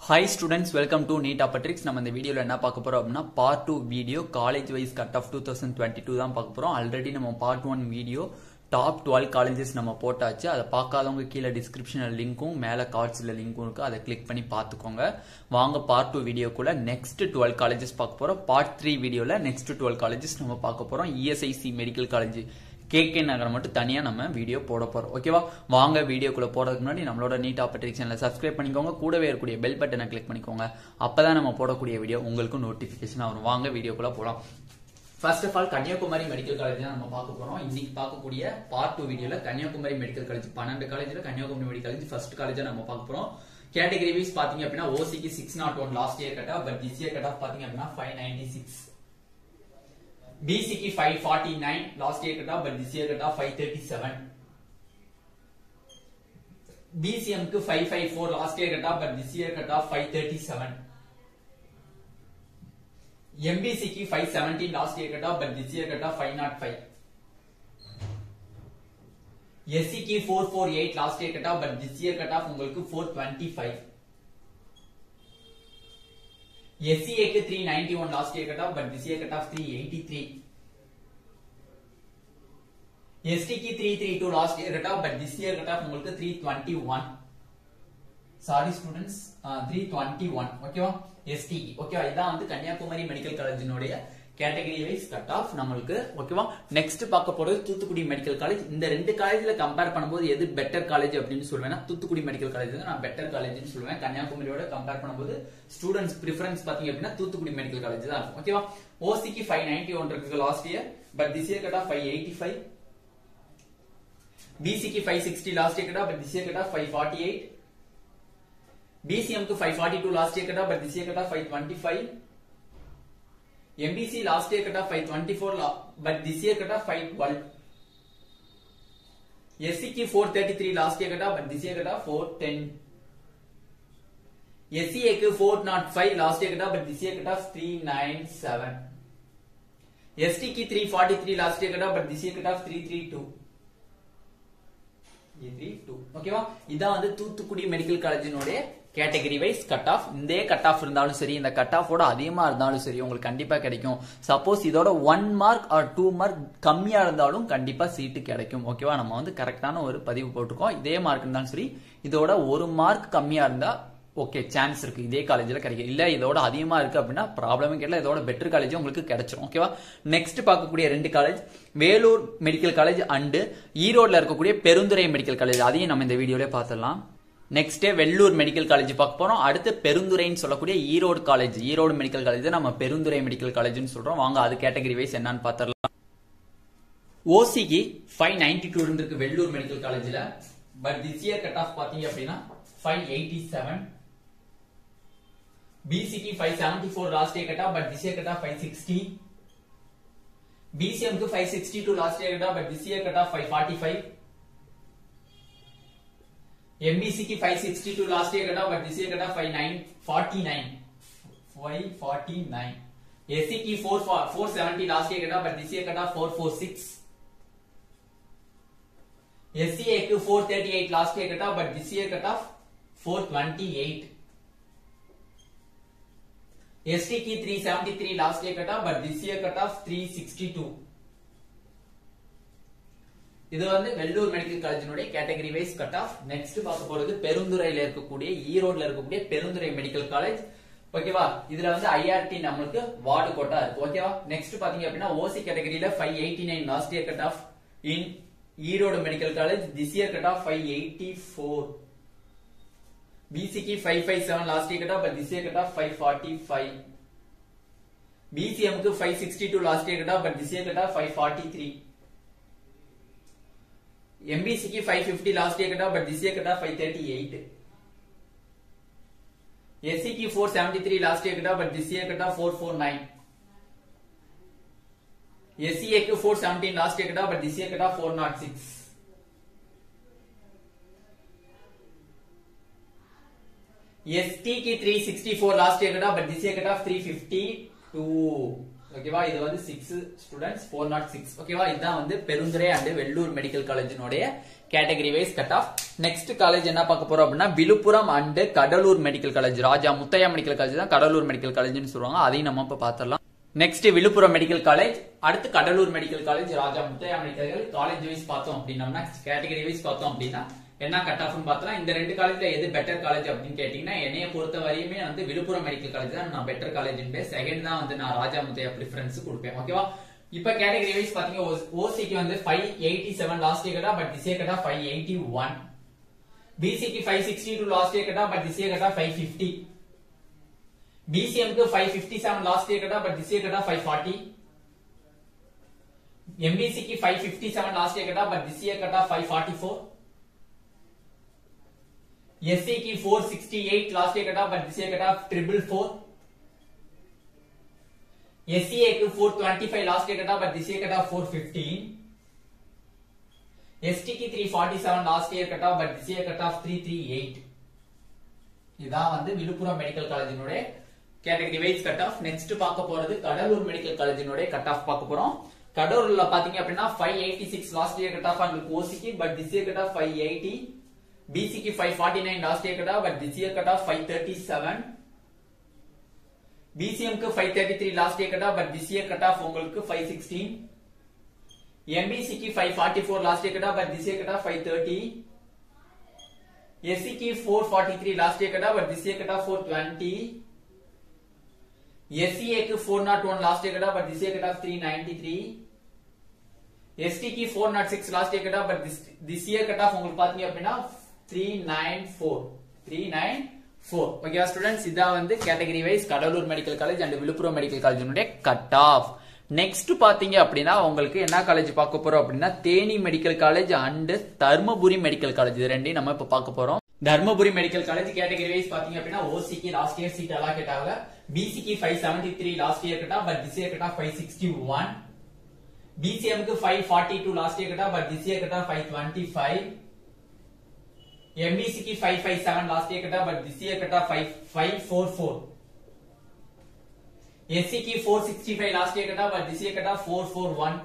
hi students welcome to NEET அப்பட்ரிக்ஸ் நம்ம இந்த வீடியோவில் என்ன பார்க்க போறோம் அப்படின்னா part two video college wise cut off two thousand twenty two தான் பார்க்க போறோம் ஆல்ரெடி நம்ம part one video top twelve colleges நம்ம போட்டாச்சு அதை பார்க்காதவங்க கீழே டிஸ்கிரிப்ஷனில் லிங்க்கும் மேலே கார்ட்ஸில் லிங்க்கும் இருக்கு அதை கிளிக் பண்ணி பார்த்துக்கோங்க வாங்க பார்ட் டூ வீடியோக்குள்ள நெக்ஸ்ட் டுவெல் காலேஜஸ் பார்க்க போறோம் பார்ட் த்ரீ வீடியோவில் நெக்ஸ்ட் டுவெல் காலேஜஸ் நம்ம பார்க்க போறோம் இஎஸ்ஐசி மெடிக்கல் காலேஜ் கேகே நகரம் மட்டும் தனியா நம்ம வீடியோ போட போறோம் ஓகேவா வாங்க வீடியோக்குள்ள போறதுக்கு முன்னாடி நம்மளோட நீட் ஆப்பர்டிக் சேனலை சப்ஸ்கிரைப் பண்ணிக்கோங்க கூடவே இருக்கக்கூடிய பெல் பட்டனை கிளிக் பண்ணிக்கோங்க அப்பதான் நம்ம போடக்கூடிய வீடியோ உங்களுக்கு நோட்டிபிகேஷன் வரும் வாங்க வீடியோக்குள்ள போலாம் first of all Kanyakumari medical college தான் நம்ம பார்க்க போறோம் இன்னைக்கு பார்க்கக்கூடிய பார்ட் டூ வீடியோல கன்னியாகுமரி மெடிக்கல் காலேஜ் பன்னெண்டு காலேஜ்ல கன்னியாகுமரி மெடிக்கல் காலேஜ் ஃபர்ஸ்ட் காலேஜா நம்ம பார்க்க போறோம் கேட்டகரி வைஸ் பாத்தீங்க அப்படின்னா ஓசிக்கு six nought one last year cut off but this year cut off பாத்தீங்க அப்படின்னா ஃபைவ் நைன்டி சிக்ஸ் பிசிக்கு five forty nine last year cut off but this year cut off five thirty seven பிசிஎம்க்கு five five four last year cut off but this year cut off five thirty seven எம்பிசிக்கு five seventeen last year cut off but this year cut off five nought five எஸ்சிக்கு four four eight last year cut off but this year cut off உங்களுக்கு four twenty five எஸ்சிஏக்கு three ninety one last year cut off but this year cut off three eighty three எஸ்டிக்கு three three two last year cut off but this year cut off உங்களுக்கு three twenty one sorry students three twenty one ஓகேவா ST ஓகேவா இதான் வந்து Kanyakumari medical காலேஜினுடைய category wise cut off நம்மளுக்கு ஓகேவா next பார்க்க போறது தூத்துக்குடி மெடிக்கல் காலேஜ் இந்த ரெண்டு காலேஜ்ல கம்பேர் பண்ணும்போது எது பெட்டர் காலேஜ் அப்படின்னு சொல்லுவேன்னா தூத்துக்குடி மெடிக்கல் காலேஜ் தான் நான் பெட்டர் காலேஜ்னு சொல்லுவேன் கன்னியாகுமரியோட கம்பேர் பண்ணும்போது ஸ்டூடெண்ட்ஸ் ப்ரிஃபரன்ஸ் பாத்தீங்க அப்படின்னா தூத்துக்குடி மெடிக்கல் காலேஜ் தான் இருக்கும் ஓகேவா ஓசிக்கு ஃபைவ் நைன்டி ஒன் இருக்கு last year but this year cut off five eighty five பிசிக்கு five sixty last year cut off but this year cut off five forty eight பிசிஎம்க்கு five forty two last year cut off but this year cut off five twenty five MBC last year cut off 524 but this year cut off 512 SCK 433 last year cut off but this year cut off 410 SCA க்கு 405 last year cut off but this year cut off 397 ST க்கு 343 last year cut off but this year cut off 332 ஓகேவா இதான் வந்து Thoothukudi medical காலேஜினுடைய category wise cut off இந்த cut off இருந்தாலும் சரி இந்த கட் ஆஃபோட அதிகமா இருந்தாலும் சரி உங்களுக்கு கண்டிப்பா கிடைக்கும் சப்போஸ் இதோட one mark or two mark கம்மியா இருந்தாலும் கண்டிப்பா சீட்டு கிடைக்கும் ஓகேவா நம்ம வந்து கரெக்டான ஒரு பதிவு போட்டிருக்கோம் இதே மார்க் இருந்தாலும் சரி இதோட ஒரு மார்க் கம்மியா இருந்தா ஓகே சான்ஸ் இருக்கு இதே காலேஜ்ல கிடைக்கும் இல்ல இதோட அதிகமா இருக்கு அப்படின்னா ப்ராப்ளமே கேட்கல இதோட பெட்டர் காலேஜ் உங்களுக்கு கிடைச்சிரும் ஓகேவா நெக்ஸ்ட் பார்க்கக்கூடிய ரெண்டு college Vellore medical college and ஈரோட்ல இருக்கக்கூடிய பெருந்துறை மெடிக்கல் காலேஜ் அதையும் நம்ம இந்த வீடியோல பார்த்துடலாம் நெக்ஸ்ட் வெள்ளூர் மெடிக்கல் காலேஜ் பார்க்க போறோம் அடுத்து பெருந்துறைன்னு சொல்லக்கூடிய Erode college Erode medical college நம்ம பெருந்துறை மெடிக்கல் காலேஜ்னு சொல்றோம் வாங்க அது கேட்டகரி வைஸ் என்னன்னு பார்த்துடலாம் ஓசிக்கு ஃபைவ் நைன்டி டூ இருந்திருக்கு வெள்ளூர் மெடிக்கல் காலேஜ்ல but this year cut off பாத்தீங்க அப்படின்னா ஃபைவ் எயிட்டி செவன் பிசிக்கு five seventy four last year கட்டா பட் திஸ் இயர் கட்டா ஃபைவ் சிக்ஸ்டி பிசிஎம்க்கு five sixty two last year கட்டா பட் திஸ் இயர் கட்டா ஃபைவ் ஃபார்ட்டி ஃபைவ் எம்பிசிக்கு five sixty two last year கட்டா பட் திஸ் இயர் கட்டா five nine forty nine five forty nine எஸ்சிக்கு four four seventy last year கட்டா but this year கட்டா four four six எஸ்சிஏக்கு four thirty eight last year கட்டா but this year cut off four twenty eight ST की 373 last year cut off but this year cut off 362 இது வந்து Vellore medical காலேஜினுடைய category wise cut off next பார்க்க போறது பெருந்துறையில இருக்கக்கூடிய ஈரோட்ல இருக்கக்கூடிய பெருந்துறை மெடிக்கல் காலேஜ் ஓகேவா இதுல வந்து ஐஆர்டி நம்மளுக்கு வார்டு கோட்டா இருக்கு ஓகேவா நெக்ஸ்ட் பாத்தீங்க அப்படின்னா ஓசி கேட்டகரியில five eighty nine last year cut off in Erode medical college this year cut off five eighty four BCக்கு 557 last year cut off but this year cut off 545 BCM க்கு 562 last year cut off but this year cut off 543 MBC க்கு 550 last year cut off but this year cut off 538 SC க்கு 473 last year cut off but this year cut off 449 SCA க்கு 417 last year cut off but this year cut off 406 ST की 364 last year कटा but this year cut off 352 ஓகேவா இது வந்து six students four nought six ஓகேவா இதுதான் வந்து Perundurai and Vellore medical காலேஜினுடைய category wise cut off next college என்ன பார்க்க போறோம் அப்படின்னா Villupuram and Cuddalore medical college Raja Muthiah medical college தான் கடலூர் மெடிக்கல் காலேஜ்னு சொல்லுவாங்க அதையும் நம்ம இப்ப பாத்திரலாம் நெக்ஸ்ட் விழுப்புரம் மெடிக்கல் காலேஜ் அடுத்து Cuddalore medical college Raja Muthiah medical college wise பார்த்தோம் அப்படின்னா கேட்டகரி வைஸ் பார்த்தோம் அப்படின்னா என்ன கட் ஆஃப்னு பார்த்தோம்னா இந்த ரெண்டு காலேஜ்ல எது பெட்டர் காலேஜ் அப்படின்னு கேட்டீங்கன்னா என்னைய பொறுத்த வரையுமே வந்து விழுப்புரம் மெடிக்கல் காலேஜ் தான் நான் பெட்டர் காலேஜ் செகண்ட் தான் வந்து நான் ராஜா முத்தையா ப்ரிஃபரன்ஸ் கொடுப்பேன் ஓகேவா இப்ப கேட்டகரி வைஸ் பாத்தீங்க ஓசிக்கு வந்து five eighty seven last year கட்டா பட் திஸ் இயர் கட்டா ஃபைவ் எயிட்டி ஒன் பிசிக்கு five sixty two last year கட்டா பட் திஸ் இயர் கட்டா ஃபைவ் ஃபிஃப்டி பிசிஎம்க்கு five fifty seven last year கட்டா பட் திஸ் இயர் கட்டா ஃபைவ் ஃபார்ட்டி எம்பிசிக்கு five fifty seven last year கட்டா but this year கட்டா five forty four எஸ்சிக்கு four sixty eight last year கட்டா but this year கட்டா triple four எஸ்சிஏக்கு four twenty five last year கட்டா but this year கட்டா four fifteen எஸ்டிக்கு three forty seven last year cut off but this year cut off three three eight இதான் வந்து Villupuram medical காலேஜினுடைய category wise cut off next பார்க்க போறது Cuddalore medical காலேஜினுடைய cut off பார்க்க போறோம் கடலூர்ல பாத்தீங்க அப்படின்னா five eighty six last year cut off உங்களுக்கு ஓசிக்கு but this year cut off five eighty பிசிக்கு five forty nine last year cut off but this year cut off five thirty seven பிசிஎம்க்கு five thirty three last year cut off but this year cut off உங்களுக்கு five sixteen எம்பிசிக்கு five forty four last year கட்டா but this year கட்டா five thirty எஸ்சிக்கு four forty three last year கட்டா but this year கட்டா four twenty எஸ்சிஏக்கு four nought one last year கட்டா but this year கட்டா த்ரீ நைன்டி த்ரீ எஸ்டிக்கு four nought six last year கட்டா but this year cut off உங்களுக்கு பாத்தீங்க அப்படின்னா three nine four three nine four ஓகேவா ஸ்டூடெண்ட்ஸ் இதான் வந்து category wise Cuddalore medical college and Villupuram medical காலேஜினுடைய கட் ஆஃப் நெக்ஸ்ட் பாத்தீங்க அப்படின்னா உங்களுக்கு என்ன காலேஜ் பார்க்க போறோம் அப்படின்னா Theni medical college and Dharmapuri medical college இது ரெண்டையும் நம்ம இப்ப பார்க்க போறோம் Dharmapuri medical college category wise பாத்தீங்க அப்படின்னா ஓசிக்கு லாஸ்ட் இயர் சீட் அலாகேட் ஆகல பிசிக்கு five seventy three last year கட்டா பட் திஸ் இயர் கட்டா ஃபைவ் சிக்ஸ்டி ஒன் பிசிஎம்க்கு five forty two last year கட்டா பட் திஸ் இயர் கட்டா ஃபைவ் டுவெண்ட்டி ஃபைவ் எம்பிசிக்கு five five seven last year கட்டா but this year கட்டா five five four four SC की 465 last year कटा but this year कटा 441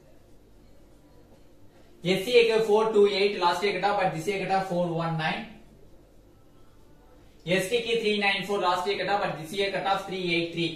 SC के 428 लास्ट ईयर कटा बट दिस ईयर कटा 419 एसटी की 394 लास्ट ईयर कटा बट दिस ईयर कटा 383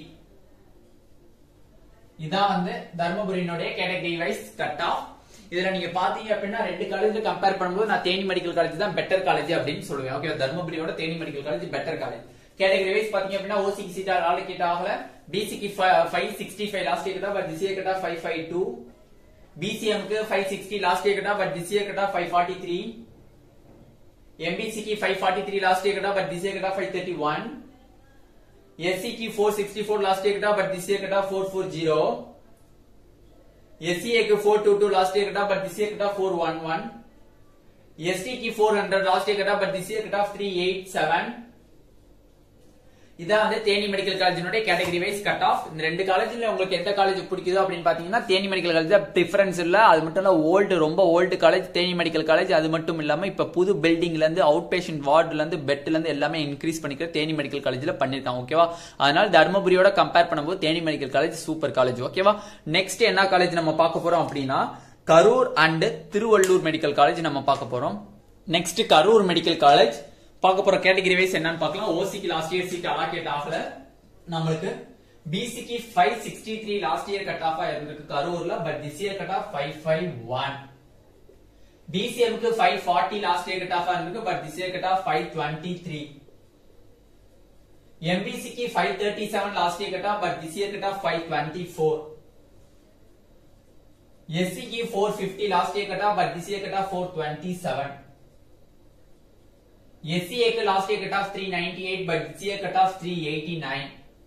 இதான் வந்து தர்மபுரியினுடைய கேட்டகரி வைஸ் கட் ஆஃப் இதுல நீங்க பாத்தீங்க அப்படின்னா ரெண்டு காலேஜ் கம்பேர் பண்ணும்போது நான் தேனி மெடிக்கல் காலேஜ் தான் பெட்டர் காலேஜ் அப்படின்னு சொல்லுவேன் ஓகே தர்மபுரியோட Theni medical college better college category wise பாத்தீங்க அப்படின்னா ஓசிக்கு சீட் ஆலோகேட் ஆகல பிசிக்கு five sixty five last year கட்டா பட் திஸ் இயர் கட்டா ஃபைவ் ஃபைவ் டூ பிசிஎம்க்கு ஃபைவ் சிக்ஸ்டி லாஸ்ட் இயர் கட்டா பட் திஸ் இயர் கட்டா ஃபைவ் ஃபார்ட்டி த்ரீ எம்பிசிக்கு five forty three last year கட்டா பட் திஸ் இயர் கட்டா ஃபைவ் தேர்ட்டி ஒன் எஸ்சிக்கு four sixty four last year கட்டா but this year கட்டா four four zero எஸ்சிஏக்கு four two two last year கட்டா but this year கட்டா four one one எஸ்டிக்கு four hundred last year கட்டா but this year கட்டா three eight seven இதான் வந்து தேனி மெடிக்கல் காலேஜினுடைய கேட்டகரி வைஸ் கட் ஆஃப் இந்த ரெண்டு காலேஜ்ல உங்களுக்கு எந்த காலேஜ் பிடிக்குதோ அப்படின்னு பாத்தீங்கன்னா தேனி மெடிக்கல் காலேஜ் டிஃபரன்ஸ் இல்ல அது மட்டும் இல்ல ஓல்டு ரொம்ப old college Theni medical college அது மட்டும் இல்லாம இப்ப புது பில்டிங்ல இருந்து அவுட் பேஷண்ட் வார்டுல இருந்து பெட்ல இருந்து எல்லாமே இன்க்ரீஸ் பண்ணிக்கிற தேனி மெடிக்கல் காலேஜ்ல பண்ணிருக்காங்க ஓகேவா அதனால தர்மபுரியோட கம்பேர் பண்ணும்போது Theni medical college super college ஓகேவா நெக்ஸ்ட் என்ன காலேஜ் நம்ம பார்க்க போறோம் அப்படின்னா Karur and Tiruvallur medical college நம்ம பார்க்க போறோம் நெக்ஸ்ட் கரூர் மெடிக்கல் காலேஜ் பார்க்க போற கேட்டகரி வைஸ் என்னன்னு பார்க்கலாம் ஓசிக்கு லாஸ்ட் இயர் சீட் அலாகேட் ஆகல நம்மளுக்கு பிசிக்கு five sixty three last year cut off இருந்திருக்கு கரூர்ல but this year cut off five five one பிசிஎம்க்கு five forty last year cut off இருந்திருக்கு but this year cut off five twenty three எம்பிசிக்கு five thirty seven last year cut off but this year cut off five twenty four எஸ்சிக்கு four fifty last year cut off but this year cut off four twenty seven SCA का last year cut off 398 but this year cut off 389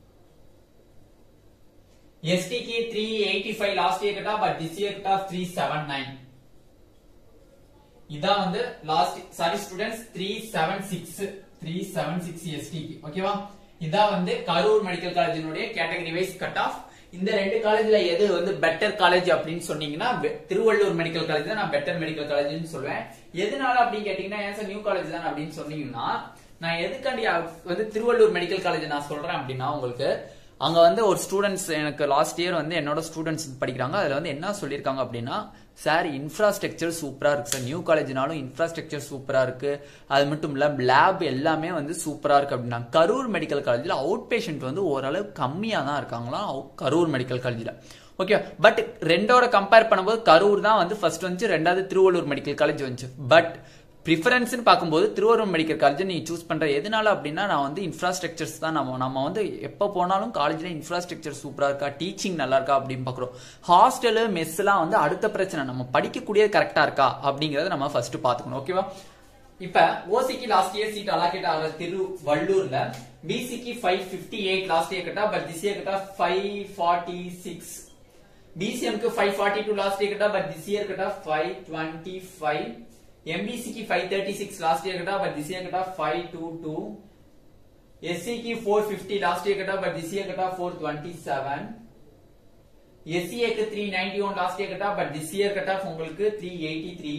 ST की 385 last year cut off but this year cut off 379 இதான் வந்து last sorry students 376 376 ST க்கு ஓகேவா இதான் வந்து Karur medical காலேஜினுடைய category wise cut off இந்த ரெண்டு காலேஜ்ல எது வந்து பெட்டர் காலேஜ் அப்படின்னு சொன்னீங்கன்னா திருவள்ளூர் மெடிக்கல் காலேஜ் தான் நான் பெட்டர் மெடிக்கல் காலேஜ்னு சொல்லுவேன் எதனால அப்படின்னு கேட்டீங்கன்னா ஏன் சார் நியூ காலேஜ் தான் அப்படின்னு சொன்னீங்கன்னா நான் எதுக்காண்டி வந்து திருவள்ளூர் மெடிக்கல் காலேஜ் நான் சொல்றேன் அப்படின்னா உங்களுக்கு அங்க வந்து ஒரு ஸ்டூடெண்ட்ஸ் எனக்கு லாஸ்ட் இயர் வந்து என்னோட ஸ்டூடெண்ட்ஸ் படிக்கிறாங்க அதுல வந்து என்ன சொல்லியிருக்காங்க அப்படின்னா சார் இன்ஃப்ராஸ்ட்ரக்சர் சூப்பரா இருக்கு சார் நியூ காலேஜ்னாலும் இன்ஃப்ராஸ்ட்ரக்சர் சூப்பரா இருக்கு அது மட்டும் இல்ல லேப் எல்லாமே வந்து சூப்பரா இருக்கு அப்படின்னா கரூர் மெடிக்கல் காலேஜ்ல அவுட் பேஷண்ட் வந்து ஓரளவு கம்மியா தான் இருக்காங்களாம் அவு- கரூர் மெடிக்கல் காலேஜ்ல ஓகே பட் ரெண்டோட கம்பேர் பண்ணும்போது கரூர் தான் வந்து ஃபர்ஸ்ட் வந்துச்சு ரெண்டாவது திருவள்ளூர் மெடிக்கல் காலேஜ் வந்துச்சு பட் ப்ரிஃபரன்ஸ்னு பார்க்கும்போது திருவாரூர் மெடிக்கல் காலேஜ் நீ சூஸ் பண்ற எதனால அப்படின்னா நான் வந்து இன்ஃப்ராஸ்ட்ரக்சர்ஸ் தான் நம்ம நம்ம வந்து எப்போ போனாலும் காலேஜ்ல இன்ஃப்ராஸ்ட்ரக்சர் சூப்பரா இருக்கா டீச்சிங் நல்லா இருக்கா அப்படின்னு பார்க்குறோம் ஹாஸ்டலு மெஸ்லாம் வந்து அடுத்த பிரச்சனை நம்ம படிக்கக்கூடியது கரெக்டா இருக்கா அப்படிங்கறத நம்ம ஃபர்ஸ்ட் பார்த்துக்கணும் ஓகேவா இப்ப ஓசிக்கு லாஸ்ட் இயர் சீட் அலாகேட் ஆகிற திருவள்ளூர்ல பிசிக்கு five fifty eight last year கட்டா பட் திஸ் இயர் கட்டா ஃபைவ் ஃபார்ட்டி சிக்ஸ் பிசிஎம்க்கு five forty two last year கட்டா பட் திஸ் இயர் கட்டா ஃபைவ் டுவெண்ட்டி ஃபைவ் எம்பிசிக்கு five thirty six last year கட்டா பட் திஸ் இயர் கட்டா ஃபைவ் டூ டூ எஸ்சிக்கு four fifty last year கட்டா but this year கட்டா four twenty seven எஸ்சிஏக்கு three ninety one last year கட்டா but this year கட்டா உங்களுக்கு த்ரீ எயிட்டி த்ரீ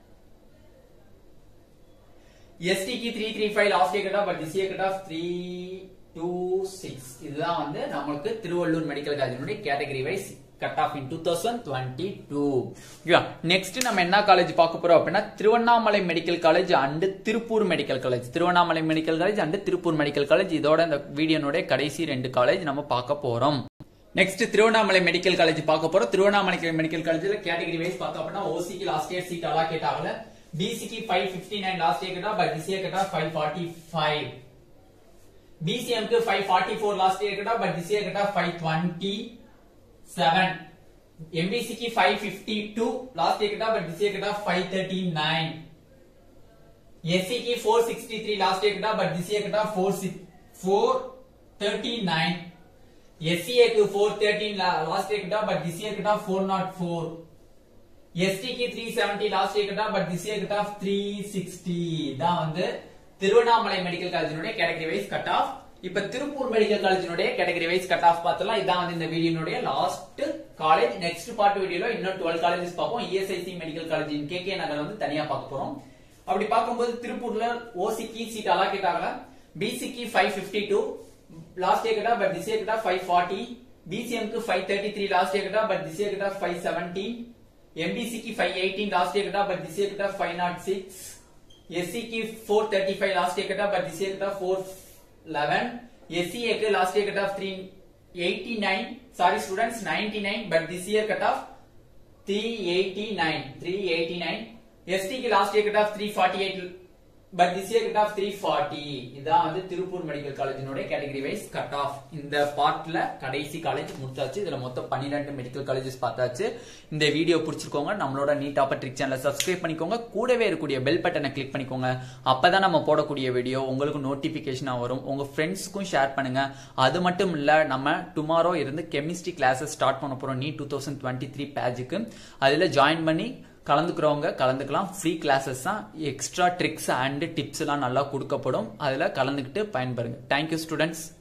எஸ்டிக்கு three three five last year cut off but this year cut off three two six இதுதான் வந்து நம்மளுக்கு Tiruvallur medical காலேஜினுடைய category wise cut off in two thousand twenty two next நம்ம என்ன college பார்க்க போறோம் அப்படின்னா Tiruvannamalai medical college and Tiruppur medical college Tiruvannamalai medical college and Tiruppur medical college இதோட இந்த வீடியோனுடைய கடைசி ரெண்டு காலேஜ் நம்ம பார்க்க போறோம் நெக்ஸ்ட் திருவண்ணாமலை மெடிக்கல் காலேஜ் பார்க்க போறோம் திருவண்ணாமலை மெடிக்கல் காலேஜ்ல கேட்டகரி வைஸ் பார்த்தோம் அப்படின்னா ஓசிக்கு லாஸ்ட் இயர் சீட் அலாகேட் ஆகல பிசிக்கு five fifty nine last year கட்டா பட் திஸ் இயர் கட்டா ஃபைவ் ஃபார்ட்டி ஃபைவ் பிசிஎம்க்கு five forty four last year கட்டா பட் திஸ் இயர் கட்டா ஃபைவ் டுவெண்ட்டி செவன் எம்பிசிக்கு five fifty two last year கட்டா but this year கட்டா ஃபைவ் தேர்ட்டி நைன் எஸ்சிக்கு four sixty three last year கட்டா but this year கட்டா four six four thirty nine எஸ்சிஏக்கு four thirteen last year கட்டா but this year கட்டா four naught four எஸ்டிக்கு three seventy last year கட்டா but this year cut off three sixty தான் வந்து Tiruvannamalai medical காலேஜினுடைய கேட்டகரி வைஸ் கட் ஆஃப் இப்ப Tiruppur medical காலேஜினுடைய கேட்டகரி வைஸ் கட் ஆஃப் பார்த்தலாம் இதான் வந்து இந்த வீடியோனுடைய லாஸ்ட் காலேஜ் நெக்ஸ்ட் பார்ட் வீடியோல இன்னும் டுவெல் காலேஜஸ் பார்ப்போம் ESIC medical college in K K Nagar வந்து தனியா பார்க்க போறோம் அப்படி பார்க்கும்போது திருப்பூர்ல ஓசிக்கு சீட் அலாகேட் ஆகல பிசிக்கு five fifty two last year கட்டா பட் திஸ் இயர் கட்டா ஃபைவ் ஃபார்ட்டி பிசிஎம்க்கு five thirty three last year கட்டா பட் திஸ் இயர் கட்டா ஃபைவ் செவன்டீன் எம்பிசிக்கு ஃபைவ் எயிட்டீன் லாஸ்ட் இயர் கட்டா பட் திஸ் இயர் கட்டா ஃபைவ் நாட் சிக்ஸ் எஸ்சிக்கு four thirty five last year கட்டா பட் திஸ் இயர் கட்டா ஃபோர் லெவன் எஸ்சிஏக்கு last year cut off three eighty nine sorry students ninety nine but this year cut off three eighty nine three eighty nine எஸ்டிக்கு last year cut off three forty eight but this year cut off three forty இதான் வந்து Tiruppur medical காலேஜினுடைய category wise cut off இந்த பார்ட்ல கடைசி college முடிச்சாச்சு இதுல மொத்தம் பன்னிரெண்டு மெடிக்கல் காலேஜஸ் பார்த்தாச்சு இந்த வீடியோ பிடிச்சிருக்கோங்க நம்மளோட நீட் ஆப்பர் ட்ரிக் சேனலை சப்ஸ்கிரைப் பண்ணிக்கோங்க கூடவே இருக்கக்கூடிய பெல் பட்டனை கிளிக் பண்ணிக்கோங்க அப்பதான் நம்ம போடக்கூடிய வீடியோ உங்களுக்கு நோட்டிபிகேஷனா வரும் உங்க ஃப்ரெண்ட்ஸ்க்கும் ஷேர் பண்ணுங்க அது மட்டும் இல்ல நம்ம டுமாரோ இருந்து கெமிஸ்ட்ரி கிளாஸஸ் ஸ்டார்ட் பண்ண போறோம் நீ டூ தௌசண்ட் டுவெண்ட்டி த்ரீ பேஜுக்கு அதுல ஜாயின் பண்ணி கலந்துக்கிறவங்க கலந்துக்கலாம் ஃப்ரீ கிளாஸஸ் தான் எக்ஸ்ட்ரா ட்ரிக்ஸ் அண்ட் டிப்ஸ் எல்லாம் நல்லா கொடுக்கப்படும் அதில் கலந்துக்கிட்டு பயன்பெறுங்க தேங்க்யூ ஸ்டூடெண்ட்ஸ்